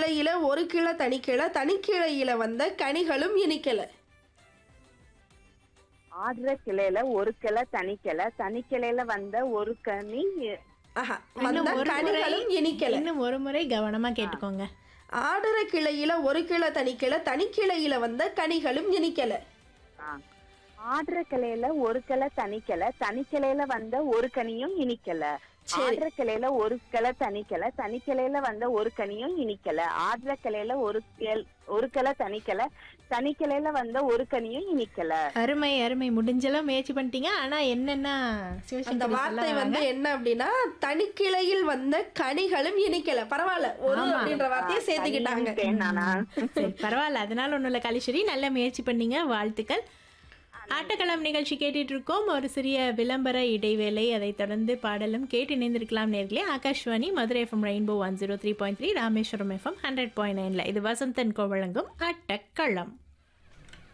கிளையில ஒரு கிளை தனிக்கிளை தனிக்கிளையில வந்த கனிகளும் இனிக்கல ஆடுற கிளையில ஒரு கிளை தனிக்கிளை தனிக்கிளையில வந்த ஒரு கனி ஆஹா இன்னும் வந்த ஒரு முறை கனிகளும் இனிக்கல இன்னும் ஒரு முறை கவனமா கேட்டுக்கோங்க ஆடுற கிளையில ஒரு கிளை தனிக்கிளை தனிக்கிளையில வந்த கனிகளும் இனிக்கல ஆ. ஆடுற கிளையில ஒரு கிளை தனிக்கிளை தனிக்கிளையில வந்த ஒரு கனியும் இனிக்கல சரி. ஆடுற கிளையில ஒரு கிளை தனிக்கிளை தனிக்கிளையில வந்த ஒரு கனியும் இனிக்கல ஆடுற கிளையில ஒரு கிளை- ஒரு கிளை தனிக்கிளை தனிக்கிளையில வந்த ஒரு கனியும் இனிக்கல அருமை அருமை முடிஞ்சளவு முயற்சி பண்ணிட்டீங்க ஆனா என்னன்னா அந்த சிவசங்கரி வார்த்தை சொல்ல வந்து என்ன அப்படின்னா தனிக்கிளையில் வந்த கனிகளும் இனிக்கல பரவாயில்ல ஒரு ஆமா. அப்படின்ற வார்த்தையை சேர்த்துக்கிட்டாங்க தனியும் தேனானா சரி பரவாயில்ல அதனால ஒன்றும் இல்லை கலிஸ்வரி நல்ல முயற்சி பண்ணீங்க வாழ்த்துக்கள் ஆட்டக்களம் நிகழ்ச்சி கேட்டுட்டு இருக்கோம் ஒரு சிறிய விளம்பர இடைவேளை அதை தொடர்ந்து பாடலும் கேட்டு இணைந்திருக்கலாம் நேர்களே Akashvani Madurai FM rainbow one zero three point three Rameswaram FM hundred point நைனில் இது வசந்தன் கோ வழங்கும் ஆட்டக்களம்